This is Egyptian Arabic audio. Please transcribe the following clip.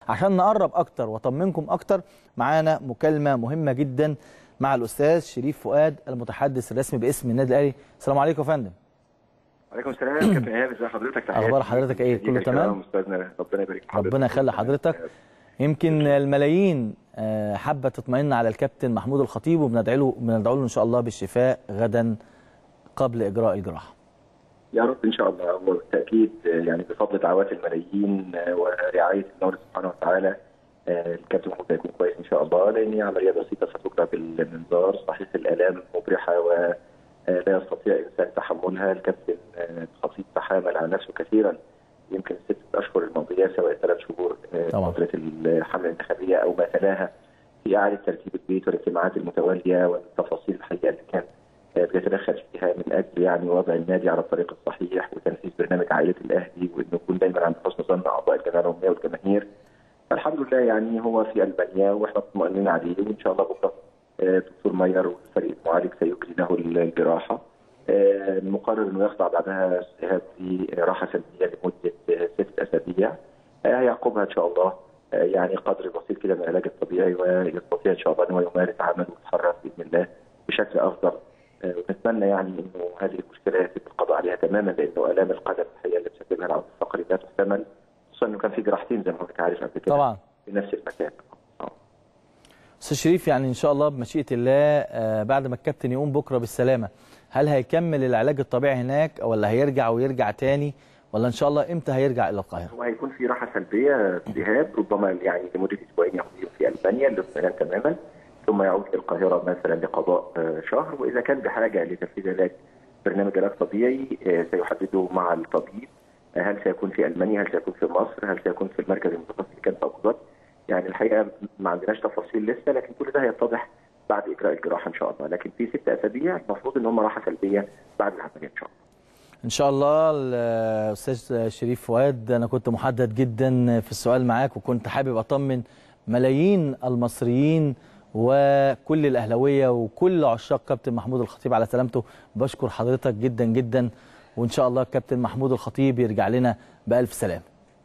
عشان نقرب اكتر واطمنكم اكتر معانا مكالمه مهمه جدا مع الاستاذ شريف فؤاد المتحدث الرسمي باسم النادي الاهلي السلام عليكم يا فندم وعليكم السلام كابتن ايهاب ازي حضرتك تحياتي اخبار حضرتك ايه كله تمام استاذنا ربنا يبارك في حضرتك ربنا يخلي حضرتك يمكن الملايين آه، حابه تطمئن على الكابتن محمود الخطيب وبندعي له بندعو له ان شاء الله بالشفاء غدا قبل اجراء الجراحه يا رب ان شاء الله وبالتاكيد يعني بفضل دعوات الملايين ورعايه المولى سبحانه وتعالى آه، الكابتن محمود هيكون كويس ان شاء الله لان هي عمليه بسيطه ستجرى بالمنظار صحيح الالام مبرحه ولا يستطيع انسان تحملها الكابتن آه، الخطيب تحامل على نفسه كثيرا يمكن الست اشهر الماضيه سواء ثلاث شهور آه، طبعا. فتره الحمله الانتخابيه او ما تلاها في اعاده ترتيب البيت والاجتماعات المتواليه والتفاصيل الحقيقه اللي كان آه، بيتدخل فيها من اجل يعني وضع النادي على الطريق الصحيح وتنفيذ برنامج عائله الاهلي وانه يكون دايما عند حسن ظن اعضاء الجمعيه العموميه والجماهير الحمد لله يعني هو في البانيا واحنا مطمئنين عليه وان شاء الله بكره آه، دكتور ماير والفريق المعالج سيجري له الجراحه آه، المقرر انه يخضع بعدها الذهاب في راحه سلبيه لمده آه، ست اسابيع آه، هيعقبها ان شاء الله آه، يعني قدر بسيط كده من العلاج الطبيعي ويستطيع ان شاء الله ان هو يمارس عمله ويتحرك باذن الله بشكل افضل آه، ونتمنى يعني انه هذه المشكله يتم القضاء عليها تماما لانه الام القدم الحقيقه اللي بتسببها العمود الفقري لا تحتمل خصوصا انه كان في جراحتين زي ما حضرتك عارف قبل كده طبعا في نفس المكان آه. استاذ شريف يعني ان شاء الله بمشيئه الله آه، بعد ما الكابتن يقوم بكره بالسلامه هل هيكمل العلاج الطبيعي هناك ولا هيرجع ويرجع تاني ولا ان شاء الله امتى هيرجع الى القاهره هو هيكون في راحه سلبيه ذهاب ربما يعني لمده اسبوعين يقضيهم في البانيا للاطمئنان تماما ثم يعود للقاهره مثلا لقضاء آه، شهر واذا كان بحاجه لتنفيذ علاج برنامج علاج طبيعي آه، سيحدده مع الطبيب آه، هل سيكون في المانيا هل سيكون في مصر هل سيكون في المركز المتخصص اللي كان في ابو ظبي يعني الحقيقه ما عندناش تفاصيل لسه لكن كل ده هيتضح بعد اجراء الجراحه ان شاء الله لكن في ست اسابيع المفروض ان هم راحه سلبيه بعد العمليه ان شاء الله ان شاء الله الاستاذ شريف فؤاد انا كنت محدد جدا في السؤال معاك وكنت حابب اطمن ملايين المصريين وكل الاهلاويه وكل عشاق كابتن محمود الخطيب على سلامته بشكر حضرتك جدا جدا وان شاء الله كابتن محمود الخطيب يرجع لنا بالف سلامه